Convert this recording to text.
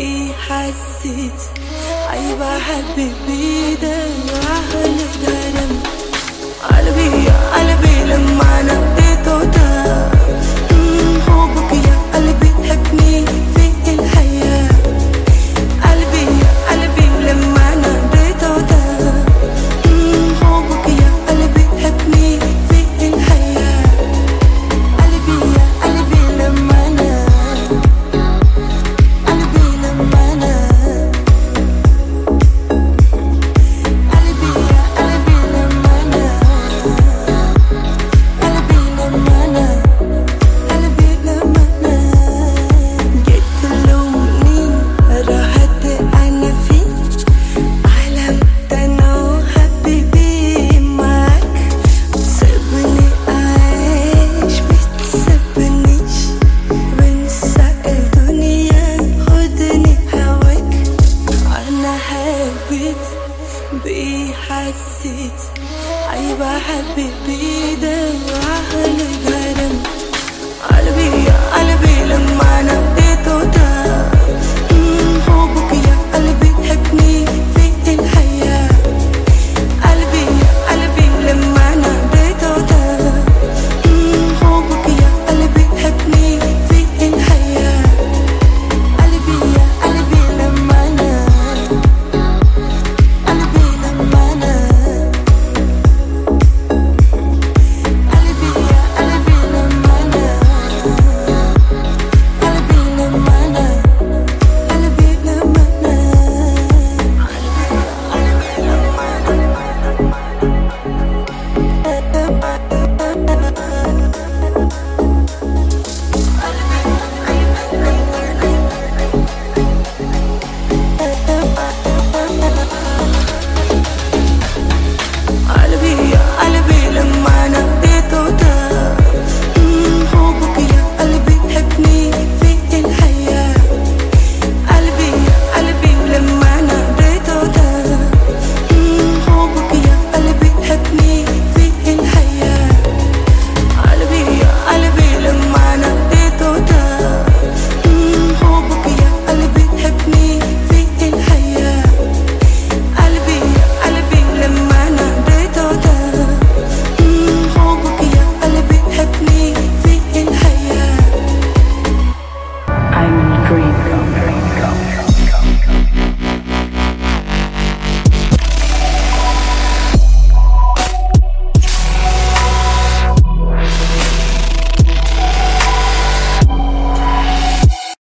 بيه حسيت عيب احب بيده واهل درم قلبي يا قلبي لما ناديته ده مم، حبك يا قلبي تحبني في الحياة قلبي يا قلبي لما ناديته ده مم، حبك يا قلبي تحبني في الحياة قلبي يا قلبي لما انا قلبي لما انا قلبي يا قلبي لما انا قلبي لما انا قلبي لما انا جيت تلومني راحت انا فيك علمت انا وحبيبي معاك سيبني اعيش متسيبنيش وانسى الدنيا خدني هواك انا حبيت بيه حسيت عيب احب بيده واهل الهرم قلبي يا قلبي لما ناديته ده مم، حبك يا قلبي تحبني في الحياة قلبي يا قلبي لما ناديته ده مم، حبك يا قلبي تحبني في الحياة قلبي يا قلبي لما انا قلبي لما انا قلبي يا قلبي لما انا قلبي لما انا قلبي لما قلبي يا قلبي لما ناديته ده مم، حبك يا قلبي تحبني في الحياة قلبي يا قلبي لما ناديته ده مم، حبك يا قلبي تحبني في الحياة قلبي يا قلبي لما ناديته ده مم، حبك يا قلبي تحبني في الحياة قلبي يا قلبي لما ناديته ده مم، حبك يا قلبي تحبني في الحياة I'm in a dream.